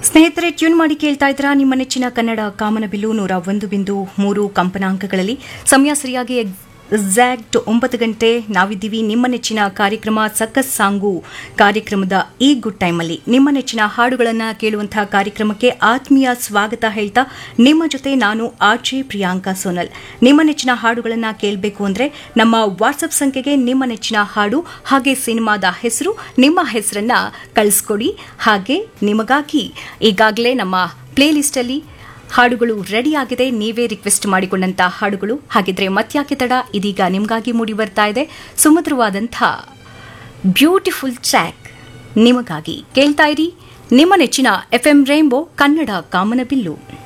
ಸ್ನೇಹಿತರೆ ಟ್ಯೂನ್ ಮಾಡಿ ಕೇಳ್ತಾ ಇದ್ರ ನಿಮ್ಮ ನೆಚ್ಚಿನ ಕನ್ನಡ ಕಾಮನಬಿಲ್ಲು ನೂರ ಒಂದು ಬಿಂದು ಮೂರು ಕಂಪನಾಂಕಗಳಲ್ಲಿ ಸಮಯ ಸರಿಯಾಗಿ ಎಕ್ಸಾಕ್ಟ್ ಒಂಬತ್ತು ಗಂಟೆ ನಾವಿದ್ದೀವಿ ನಿಮ್ಮ ನೆಚ್ಚಿನ ಕಾರ್ಯಕ್ರಮ ಸಕ್ಕಸ್ ಸಾಂಗು ಕಾರ್ಯಕ್ರಮದ ಈ ಗುಡ್ ಟೈಮಲ್ಲಿ ನಿಮ್ಮ ನೆಚ್ಚಿನ ಹಾಡುಗಳನ್ನು ಕೇಳುವಂತಹ ಕಾರ್ಯಕ್ರಮಕ್ಕೆ ಆತ್ಮೀಯ ಸ್ವಾಗತ ಹೇಳ್ತಾ ನಿಮ್ಮ ಜೊತೆ ನಾನು ಆರ್ಜೆ ಪ್ರಿಯಾಂಕಾ ಸೋನಲ್ ನಿಮ್ಮ ನೆಚ್ಚಿನ ಹಾಡುಗಳನ್ನು ಕೇಳಬೇಕು ಅಂದರೆ ನಮ್ಮ ವಾಟ್ಸಪ್ ಸಂಖ್ಯೆಗೆ ನಿಮ್ಮ ನೆಚ್ಚಿನ ಹಾಡು ಹಾಗೆ ಸಿನಿಮಾದ ಹೆಸರು ನಿಮ್ಮ ಹೆಸರನ್ನ ಕಳಿಸ್ಕೊಡಿ ಹಾಗೆ ನಿಮಗಾಗಿ ಈಗಾಗಲೇ ನಮ್ಮ ಪ್ಲೇ ಲಿಸ್ಟಲ್ಲಿ ಹಾಡುಗಳು ರೆಡಿ ಆಗಿದೆ ನೀವೇ ರಿಕ್ವೆಸ್ಟ್ ಮಾಡಿಕೊಂಡಂತ ಹಾಡುಗಳು ಹಾಗಿದ್ರೆ ಮತ್ಯಾಕೆ ತಡ ಇದೀಗ ನಿಮಗಾಗಿ ಮೂಡಿ ಬರ್ತಾ ಇದೆ ಸುಮಧುರವಾದಂಥ ಬ್ಯೂಟಿಫುಲ್ ಟ್ರ್ಯಾಕ್ ನಿಮಗಾಗಿ ಕೇಳ್ತಾ ಇರಿ ನಿಮ್ಮ ನೆಚ್ಚಿನ ಎಫ್ಎಂ ರೈನ್ಬೋ ಕನ್ನಡ ಕಾಮನಬಿಲ್ಲು